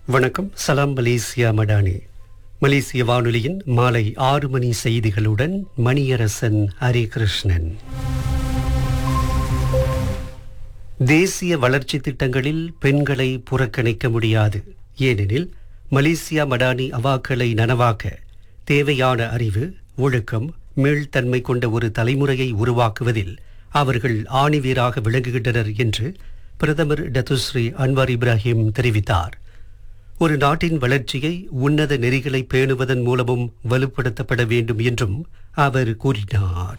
வணக்கம் சலாம் மலேசியா மடானி மலேசிய வானொலியின் மாலை ஆறு மணி செய்திகளுடன் மணியரசன் ஹரிகிருஷ்ணன் தேசிய வளர்ச்சி திட்டங்களில் பெண்களை புறக்கணிக்க முடியாது ஏனெனில் மலேசியா மடானி அவாக்களை நனவாக்க தேவையான அறிவு ஒழுக்கம் மீள்தன்மை கொண்ட ஒரு தலைமுறையை உருவாக்குவதில் அவர்கள் ஆணிவேராக விளங்குகின்றனர் என்று பிரதமர் டத்துஸ்ரீ அன்வார் இப்ராஹிம் தெரிவித்தார் ஒரு நாட்டின் வளர்ச்சியை உன்னத நெறிகளை பேணுவதன் மூலமும் வலுப்படுத்தப்பட வேண்டும் என்றும் அவர் கூறினார்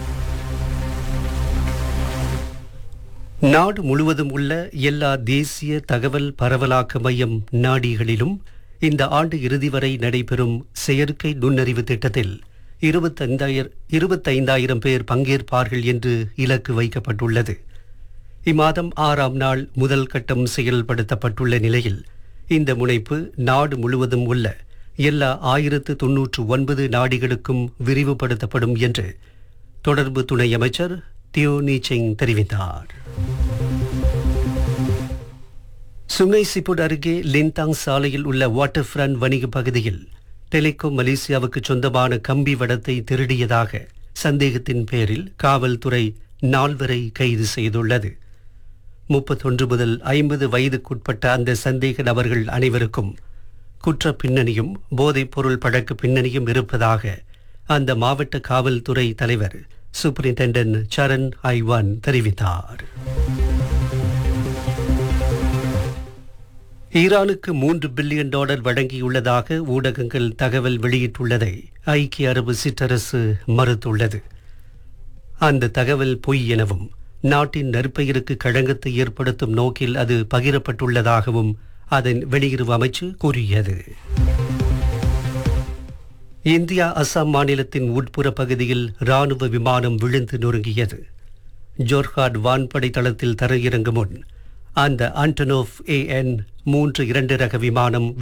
நாடு முழுவதும் உள்ள எல்லா தேசிய தகவல் பரவலாக்க மையம் நாடிகளிலும் இந்த ஆண்டு இறுதி வரை நடைபெறும் செயற்கை நுண்ணறிவு திட்டத்தில் இருபத்தைந்தாயிரம் இருபத்தைந்தாயிரம் பேர் பங்கேற்பார்கள் என்று இலக்கு வைக்கப்பட்டுள்ளது இம்மாதம் ஆறாம் நாள் முதல் கட்டம் செயல்படுத்தப்பட்டுள்ள நிலையில் இந்த முனைப்பு நாடு முழுவதும் உள்ள எல்லா ஆயிரத்து தொன்னூற்று ஒன்பது நாடிகளுக்கும் விரிவுபடுத்தப்படும் என்று தொடர்பு துணை அமைச்சர் தியோ நீச்சிங் தெரிவித்தார் சுங்கை சிப்புட் அருகே லின்தாங் சாலையில் உள்ள வாட்டர் ஃப்ரண்ட் வணிக பகுதியில் டெலிகாம் மலேசியாவுக்கு சொந்தமான கம்பி வடத்தை திருடியதாக சந்தேகத்தின் பேரில் காவல்துறை நால்வரை கைது செய்துள்ளது முப்பத்தொன்று முதல் ஐம்பது வயதுக்குட்பட்ட அந்த சந்தேக நபர்கள் அனைவருக்கும் குற்ற பின்னணியும் போதைப் பொருள் பழக்க பின்னணியும் இருப்பதாக அந்த மாவட்ட காவல்துறை தலைவர் சூப்பரிண்டென்டன்ட் சரண் ஐவான் தெரிவித்தார் ஈரானுக்கு மூன்று பில்லியன் டாலர் வழங்கியுள்ளதாக ஊடகங்கள் தகவல் வெளியிட்டுள்ளதை ஐக்கிய அரபு சிற்றரசு மறுத்துள்ளது அந்த தகவல் பொய் எனவும் நாட்டின் நற்பெயருக்கு களங்கத்தை ஏற்படுத்தும் நோக்கில் அது பகிரப்பட்டுள்ளதாகவும் அதன் வெளியுறவு அமைச்சு கூறியது இந்தியா அசாம் மாநிலத்தின் உட்புற பகுதியில் ராணுவ விமானம் விழுந்து நொறுங்கியது ஜோர்ஹாட் வான்படை தளத்தில் தரையிறங்கும் முன் அந்த ஆண்டனோவ் ஏஎன் மூன்று இரண்டு ரக விமானம்